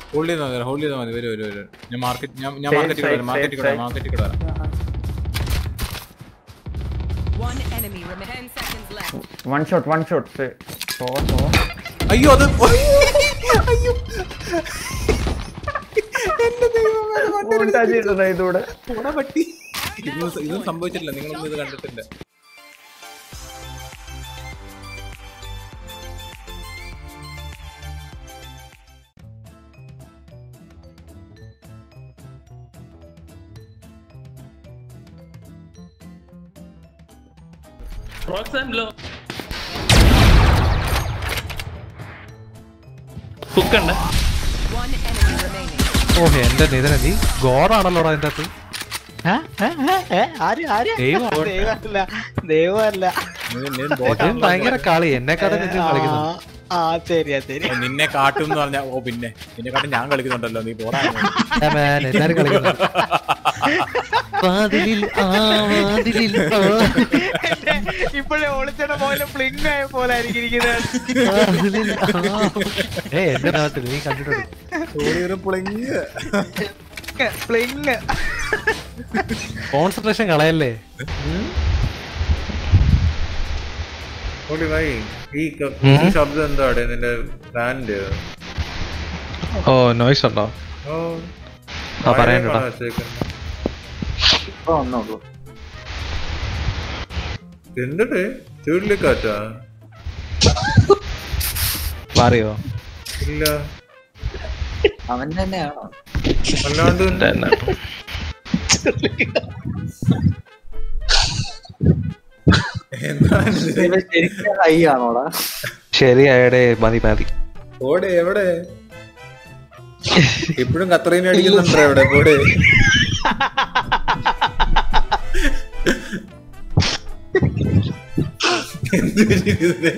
Hold ചെയ്താൽ മതി hold ചെയ്താൽ മതി വരും വരും വരും ഞാൻ മാർക്കറ്റ് ഞാൻ ഞാൻ Same മാർക്കറ്റിൽ കൂടെ side, വരാം മാർക്കറ്റിൽ same കൂടെ side. മാർക്കറ്റിൽ കൂടെ വരാം One enemy remaining. Ten seconds left. One shot one shot so so അയ്യോ അത് അയ്യോ എന്റെ ദൈവമേ, വണ്ടി ഇതൂടെ പോടാ പട്ടി ഇതൊന്നും സ- ഇതൊന്നും സംഭവിച്ചിട്ടില്ല നിങ്ങളൊന്നും ഇത് കണ്ടിട്ടില്ല റോക്സാൻഡിലോ ഹുക്കുണ്ട് One enemy remaining. ഓ എന്റെ നിധന നീ ഗോറാണല്ലോടാ അതിന്റെ അകത്ത് ദൈവം ദൈവമല്ല ദൈവമല്ല നീ- നീ ബോട്ട് ഇതും ഭയങ്കര കളി എന്നെക്കാളും നിജം കളിക്കുന്നു ആ ശരിയാ ശരി ഓ, നിന്നെ കാട്ടും എന്ന് പറഞ്ഞാ ഓ പിന്നെ നിന്നെ കാട്ടും ഞാൻ കളിക്കുന്നുണ്ടല്ലോ നീ പോടാ Yeah, man, എല്ലാരും കളിക്കുന്നു വാതിലിൽ ആ വാതിലിൽ ആ ഇപ്പോഴേ ഒളിച്ചയുടെ പോലെ ഫ്ലിങ് ആയ പോലെ ആയിരിക്കും ഇരിക്കുന്നത് വാതിലിൽ ആ. ഏയ് എന്റെ നാട്ടിൽ നീ കണ്ടിട്ടുണ്ട് ഫ്ലിങ് കോൺസെൻട്രേഷൻ കളയല്ലേ ഓടി ഭായി ഈ ക- ഉം. ഈ ശബ്ദം എന്താണ് നിന്റെ ഫാനിന്റെ ഓ നോയ്സ് ഉണ്ടോ ഓ ആ പറയാനുണ്ടോ ഇപ്പൊ വന്നോളൂ എന്നിട്ട് ചുഴലിക്കാറ്റാ മാറിയോ ഇല്ല അവൻ തന്നെയാണോ അല്ലാണ്ട് എന്താണ് ഇത്? ഇത് ശരിക്കും ഹൈ ആണോടാ ശരിയായടേ മതി മതി ഓടെ എവിടെ ഇപ്പോഴും കത്രീനെ അടിക്കുന്നുണ്ടോ എവിടെ പോടെ എന്ത് ഇത്?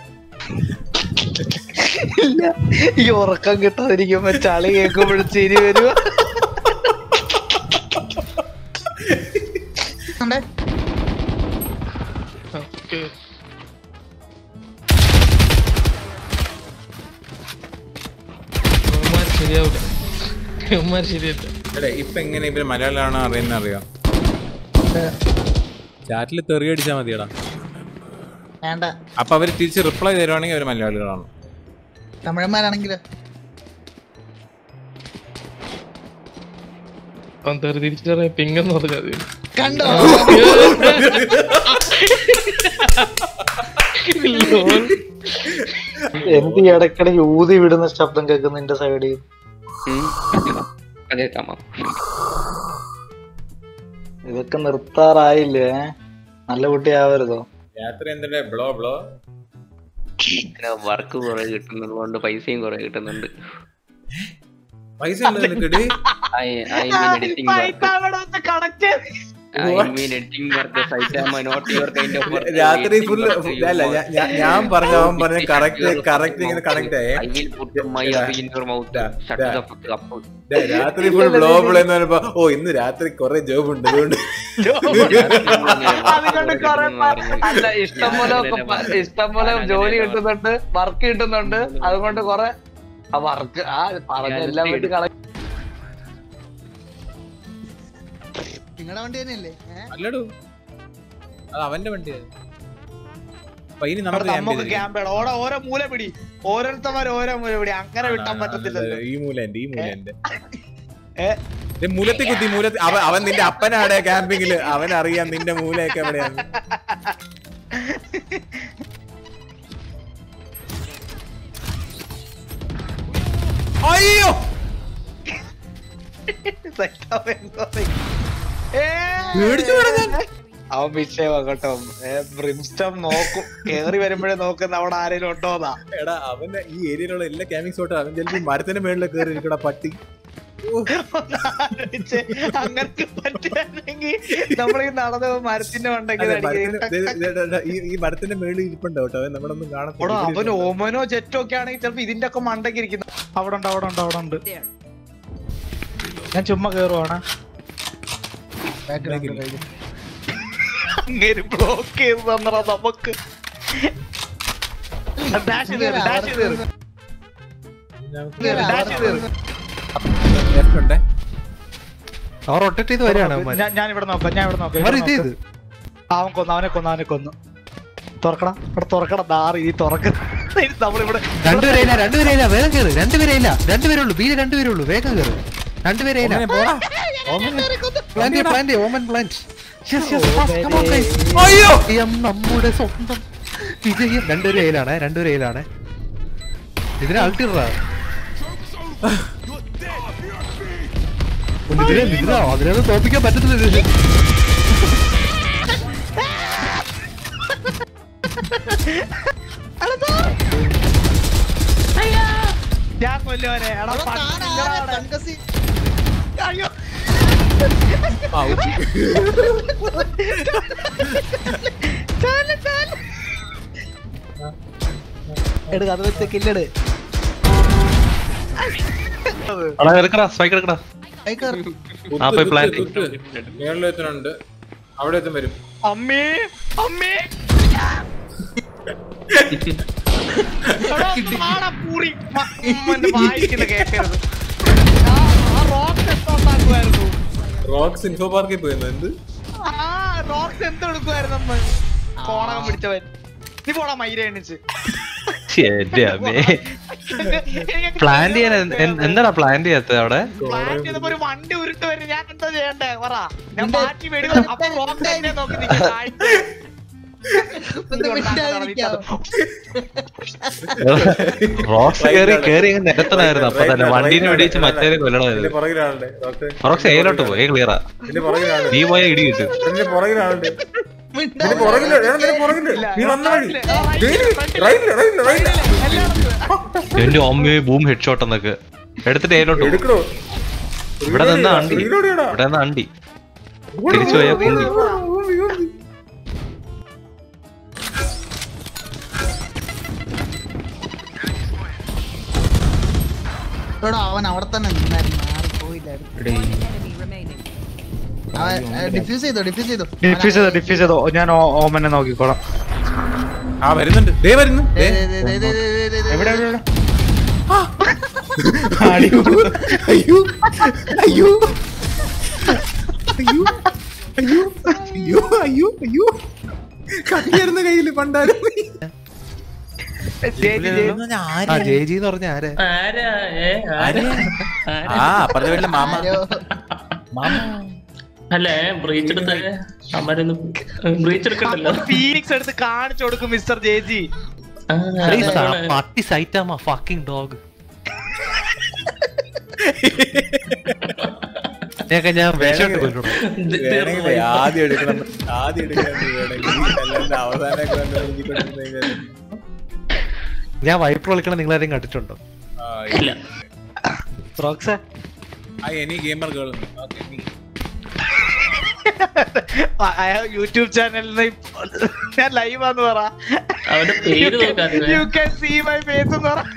ഈ ഉറക്കം കിട്ടാതിരിക്കുമ്പോ ചളി കേൾക്കുമ്പോഴും ചിരി വരുവോ ശരിയാവില്ല ഇവന്മാർ ശരിയല്ല എടേ, ഇപ്പൊ എങ്ങനെ ഇവര് മലയാളമാണ് അറിയുന്ന അറിയാം ചാറ്റിൽ തെറി അടിച്ചാ മതിയടാ വേണ്ട അപ്പൊ അവര് തിരിച്ച് റിപ്ലൈ തരുവാണെങ്കിൽ അവര് മലയാളികളാണ് തമിഴന്മാരാണെങ്കിലോ അവൻ തെറി തിരിച്ചറിയാൻ പിങ്ങെന്ന് പറഞ്ഞാൽ മതി കണ്ടോ എന്ത് ഈ ഇടയ്ക്കിടയ്ക്ക് ഊതി വിടുന്ന ശബ്ദം കേൾക്കുന്ന എന്റെ സൈഡിൽ അതേക്കാമോ ഇതൊക്കെ നിർത്താറായില്ലേ നല്ല കുട്ടിയാവരുതോ രാത്രി എന്തിന്റെ ബ്ലോ ബ്ലോ വർക്ക് കുറെ കിട്ടുന്നത് കൊണ്ട് പൈസയും കുറെ കിട്ടുന്നുണ്ട് പൈസ ഉണ്ടോ നിനക്ക് I I mean editing work അവിടെ വെച്ച് connect I mean editing work site am not your kind of work രാത്രി ഫുൾ അല്ല ഞാൻ- ഞാൻ- ഞാൻ പറഞ്ഞ അവൻ പറഞ്ഞ കറക്റ്റ് കറക്റ്റ് ഇങ്ങനെ കണക്ട് ആയേ I will put my arse in your mouth shut the fuck up ദേ, രാത്രി ഫുൾ ബ്ലോ ബ്ലോ എന്ന് പറഞ്ഞപ്പോ ഓ ഇന്ന് രാത്രി കൊറേ ജോബ് ഉണ്ട് അതുകൊണ്ട് അതുകൊണ്ട് കുറെ അല്ല ഇഷ്ടം പോലെ ഇഷ്ടം പോലെ ജോലി കിട്ടുന്നുണ്ട് വർക്ക് കിട്ടുന്നുണ്ട് അതുകൊണ്ട് കുറെ ആ വർക്ക് ആ പറഞ്ഞ എല്ലാം വേണ്ടി കള നിങ്ങളുടെ വണ്ടി തന്നെയല്ലേ അല്ലടൂ അത് അവന്റെ വണ്ടിയാ അപ്പൊ ഇനി നമുക്ക് camp നമുക്ക് ചെയ്തിരിക്കാം. ക്യാമ്പ് ഓരോ ഓരോ മൂല പിടി ഓരോരുത്തന്മാർ ഓരോ മൂല പിടി അങ്ങനെ വിട്ടാൻ പറ്റത്തില്ലല്ലോ ഈ മൂല എന്റെ ഈ മൂല എന്റെ ഏ? ദേ, മൂലത്തിൽ കുത്തി മൂലത്തിൽ അവൻ അവൻ നിന്റെ അപ്പനാടെ ക്യാമ്പിങ്ങില് അവൻ അറിയാം നിന്റെ മൂലയൊക്കെ എവിടെയാണ് അയ്യോ പേടിച്ചു പോടാ ഞാൻ. അവൻ വിഷയമാ കേട്ടോ ബ്രിംസ്റ്റം നോക്കും കേറി വരുമ്പോഴേ നോക്കുന്ന അവിടെ ആരെങ്കിലും ഉണ്ടോന്നാ എടാ അവന്റെ ഈ ഏരിയയിലുള്ള എല്ലാ ക്യാമ്പിംഗ് സ്പോട്ടും അവൻ ചിലപ്പോ ഈ മരത്തിന്റെ മേളിൽ കയറി ഇരിക്കടാ പട്ടി ആലോചിച്ച് അങ്ങനെ പറ്റുകയാണെങ്കിൽ നമ്മൾ ഈ നടന്ന് മരത്തിന്റെ ഉണ്ടെങ്കിൽ അതെ, മരത്തിന്റെ- ദേ, ദേ, ദേ, ദേ, ഈ ഈ മരത്തിന്റെ മേളിൽ ഇരിപ്പുണ്ടോ കേട്ടോ അവൻ നമ്മളൊന്നും ഓടോ അവൻ കാണത്തില്ല ഓമനോ ജെറ്റോ ഒക്കെ ആണെങ്കിൽ ചിലപ്പോ ഇതിന്റെ ഒക്കെ മണ്ടയ്ക്ക് ഇരിക്കുന്നു അവിടെ ഉണ്ട് അവിടെ ഉണ്ട് അവിടെ ഉണ്ട് There. ഞാൻ ചുമ്മാ കേറുവാണ് അങ്ങനെ ബ്ലോക്ക് ചെയ്ത് തന്നടാ നമുക്ക് ഡാഷ് ചെയ്ത് ഡാഷ് ചെയ്ത് ഡാഷ് ചെയ്ത് ലെഫ്റ്റ് ഉണ്ട് അവർ റൊട്ടേറ്റ് ചെയ്ത് വരികയാണ് അവന്മാര്. ഞാൻ ഞാൻ ഇവിടെ നോക്കാം ഞാൻ ഇവിടെ നോക്കാം അവന്മാര് ഇവിടെ ഇത് നോക്കാം. ചെയ്ത് അവൻ കൊന്നു അവനെ കൊന്നു അവനെ കൊന്നു തുറക്കടാ ഇവിടെ തുറക്കടാ ദാറ് ഈ തുറക്ക നമ്മളിവിടെ രണ്ടുപേരെയില്ല രണ്ടുപേരെയില്ല വേഗം കയറ് രണ്ടുപേരെയില്ല രണ്ടുപേരേ ഉള്ളൂ ബിയിൽ രണ്ടുപേരേ ഉള്ളൂ വേഗം കയറ് രണ്ടുപേരെയില്ല ഓമനെ പോടാ പ്ലാന്റ് പ്ലാന്റ് ഓമൻ പ്ലാന്റ് അയ്യോ വിജയം നമ്മുടെ സ്വന്തം വിജയം രണ്ടുപേരും കയ്യിലാണ് രണ്ടുപേരും കയ്യിലാണ് ഇതിനെ അൾട്ടിറാ ഇതിനെ ഇതിനെ അതിനൊന്നും തോപ്പിക്കാൻ പറ്റത്തില്ല ഇത്. ഞാൻ കൊല്ലുവനെ എടാ പണ്ടില്ലടാ അവിടെ. അയ്യോ ആ, ഊപ്പി. എടുക്ക അത് വെച്ച് കില്ലെട് എടാ എടുക്കടാ സ്പൈക്ക് എടുക്കടാ കുത്ത്, ആ, പോയി കുത്ത്, plant. കുത്ത്. മേളിൽ എത്തുന്നുണ്ട് അവിടെ എത്തും വരും അമ്മേ അമ്മേ എടാ, മാടാ പൂറി. മ- ഉമ്മന്റെ വായിക്കുന്ന കേക്കരുത് ആ, ആ റോക്സ് എന്തോ ഉണ്ടാക്കുമായിരുന്നു റോക്സ് ഇൻഫോ പാർക്കിൽ പോയിരുന്നു എന്ത് ആ റോക്സ് എന്തോ എടുക്കുമായിരുന്നു അമ്മ കോണകം പിടിച്ചവൻ നീ പോടാ മൈര എണ്ണിച്ച് എന്റെ അമ്മേ പ്ലാൻ ചെയ്യാൻ എന്ത്- എന്ത്- എന്താടാ പ്ലാൻ ചെയ്യാത്തത് അവിടെ പ്ലാൻ ചെയ്തപ്പോ ഒരു വണ്ടി ഉരുട്ട് വരും ഞാൻ എന്താ ചെയ്യണ്ടേ പറ ഞാൻ മാറ്റി വെടി അപ്പൊ റോക്സ് എന്നെ നോക്കി നിൽക്കും താഴ്ത്ത്. ഇത് കൊണ്ടാണ് നടന്നിട്ട് റോക്സ് കേറി കേറി അങ്ങ് നിരത്തണായിരുന്നു അപ്പൊ തന്നെ വണ്ടീനെ വെടിച്ച് മറ്റേ കൊല്ലണമായിരുന്നു പുറകിലാളുണ്ട് ഡോക്ടർ റോക്സ് ഏലോട്ട് പോയി ക്ലിയറാ ഇതിന്റെ പുറകിലാളുണ്ട് നീ പോയ ഇടി കിട്ടും ഇതിന്റെ പുറകിലാളുണ്ട് ഇതിന്റെ പുറകില് എടാ, ഇതിന്റെ പുറകില് നീ വന്ന വഴി റൈറ്റില് റൈറ്റില് റൈറ്റില് എന്റെ അമ്മയെ ബൂം ഹെഡ് ഷോട്ട് എന്നൊക്കെ എടുത്തിട്ട് ഏലോട്ട് പോകും എടുക്കണോ ഇവിടെ നിന്നാ അണ്ടി Reload ചെയ്യടാ. ഇവിടെ നിന്നാ അണ്ടി തിരിച്ചു പോയാ പൊന്തി അവൻ അവിടെ തന്നെ നിന്നായിരുന്നു മാറി പോയില്ലായിരുന്നു One enemy remaining. അവൻ ഡിഫ്യൂസ് ചെയ്തോ ഡിഫ്യൂസ് ചെയ്തോ ഡിഫ്യൂസ് ചെയ്തോ ഡിഫ്യൂസ് ചെയ്തോ ഞാൻ ഓ- ഓമനെ നോക്കിക്കോളാം ആ വരുന്നുണ്ട് ദേ വരുന്നു ദേ. ദേ, ദേ, ദേ, ദേ, ദേ, ദേ, ദേ, ദേ. എവിടെ എവിടെ എവിടെ? ആ. അയ്യോ അയ്യോ അയ്യോ അയ്യോ അയ്യോ അയ്യോ അയ്യോ അയ്യോ കത്തിയായിരുന്നു കയ്യില് പണ്ടായിരുന്നു ആ ജെ ജി എന്ന് പറഞ്ഞ ആരെ ആ അപ്പുറത്തെ വീട്ടിലെ മാമ ആരോ അല്ലേ ബ്രീച്ച് എടുത്ത അമ്മരൊന്ന് ബ്രീച്ച് എടുക്കണ്ടല്ലോ ഫീനിക്സ് എടുത്ത് കാണിച്ചു കൊടുക്കും മിസ്റ്റർ ജേജി പട്ടി സൈറ്റാമാ ഫക്കിംഗ് ഡോഗ് ഞാനൊക്കെ ഞാൻ വേഷമിട്ട് കൊല്ലുന്നു വേണമെങ്കിലേ ആദ്യം എടുക്കണം ആദ്യം എടുക്കണം വേണമെങ്കിൽ അല്ലാണ്ട് അവസാനമൊക്കെ വന്ന് എഴുതിക്കൊണ്ടിരുന്ന് കഴിഞ്ഞാല് ഞാൻ വൈപ്പ് കളിക്കണം നിങ്ങൾ ആരെയും കണ്ടിട്ടുണ്ടോ ആ, ഇല്ല റോക്സ് ആ എനി ഗെയിമർ ഗേൾ യൂട്യൂബ് ചാനലിൽ ഞാൻ ലൈവ് ആന്ന് പറ അവന്റെ പേര് നോക്കാതെ you can see my face എന്ന് പറ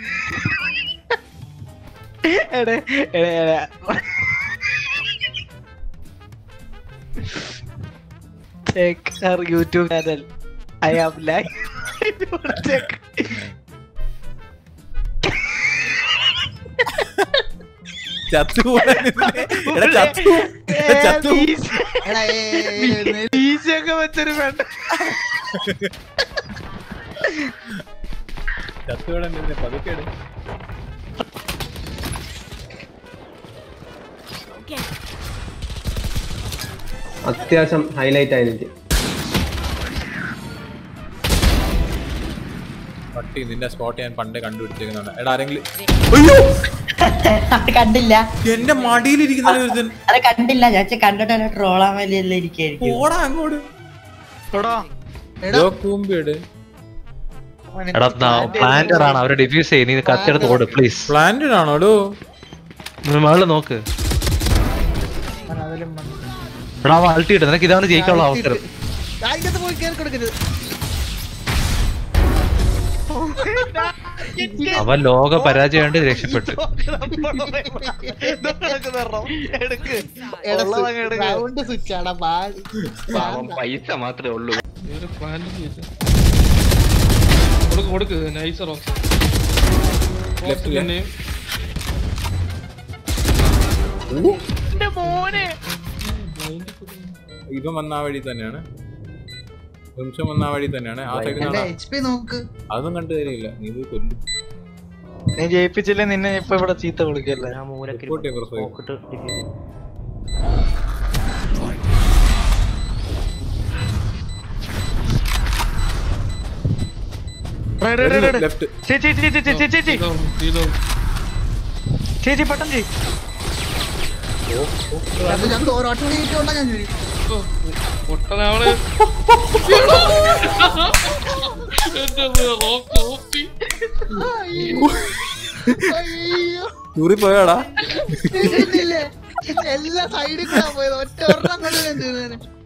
എടേ എടേ എടേ Check her YouTube channel. I am like. Check. ചത്തു പോകാൻ ഇതിനെ- എടാ ചത്തു എടാ ചത്തു എടാ ഏ, ഏ, ഏ, നേ- ഈശയൊക്കെ വെച്ചൊരു വേണ്ട ചത്തു പോകാൻ ഇതിനെ പതുക്കെ ഇട്. അത്യാവശ്യം ഹൈലൈറ്റ് ആയിരിക്കും പട്ടി നിന്റെ സ്പോട്ട് ഞാൻ പണ്ടേ കണ്ടുപിടിച്ചേക്കുന്നുണ്ട് എടാ ആരെങ്കിലും അത് കണ്ടില്ല എന്റെ മടിയിലിരിക്കുന്ന ഒരുത്തൻ അത് കണ്ടില്ല ഞാൻ കണ്ടിട്ട് ട്രോളാൻ വേണ്ടിയല്ല ഇരിക്കായിരിക്കും പോടാ അങ്ങോട്ട് എടാ എടാ കൂമ്പിട് എടാ പ്ലാന്റർ ആണ് അവരെ ഡിഫ്യൂസ് ചെയ്യും നീ കത്തിയെടുത്ത് ഓട് പ്ലീസ് പ്ലാന്റഡ് ആണോടോ മകള് നോക്ക് അവൻ അതിലും വന്നു. എടാ അൾട്ടി ഇട്ട് നിനക്ക് ഇതാണ് ജയിക്കാനുള്ള അവസരം ആ, ഇതിനകത്ത് പോയി കേറി കൊടുക്കരുത് അവൻ ലോക പരാജയം കൊണ്ട് രക്ഷപ്പെട്ടു എടുക്ക് എടാ ഉള്ളതങ്ങ് എടുക്ക്. റൗണ്ട് സ്വിച്ച് ആടാ പാടി പൈസ മാത്രമേ ഉള്ളൂ കൊടുക്ക് കൊടുക്ക് നൈസ് റോക്സ് Left ല്. എന്റെ മോനെ ഇവൻ വന്ന ആ വഴി തന്നെയാണ് നിമിഷം വന്ന ആ വഴി തന്നെയാണ് ആ സൈഡിൽ എന്റെ നിന്ന് എച്ച് പി നോക്ക് അതൊന്നും കണ്ടു തരില്ല നീ പോയി കൊല്ലും നീ ജയിപ്പിച്ചില്ലേ നിന്നെ ഇപ്പൊ ഇവിടെ ചീത്ത വിളിക്കല്ലേ Report ചെയ്യ് പ്രസവി. ലെഫ്റ്റ് ചേച്ചി ചേച്ചി ചേച്ചി ചേച്ചി ചേച്ചി പെട്ടെന്ന് ചെയ് അത് ഞാൻ ഒരൊറ്റ ഹീറ്റ് കൊണ്ടാ ഞാൻ ചെയ്യും പൊട്ടനാവള് അയ്യോ ടൂറി പോയാടാ ഇല്ലേ? എല്ലാ സൈഡിൽ കൂടെ പോയത് ഒറ്റ ഒരെണ്ണം കൊണ്ട് ഞാൻ ചെയ്തേനെ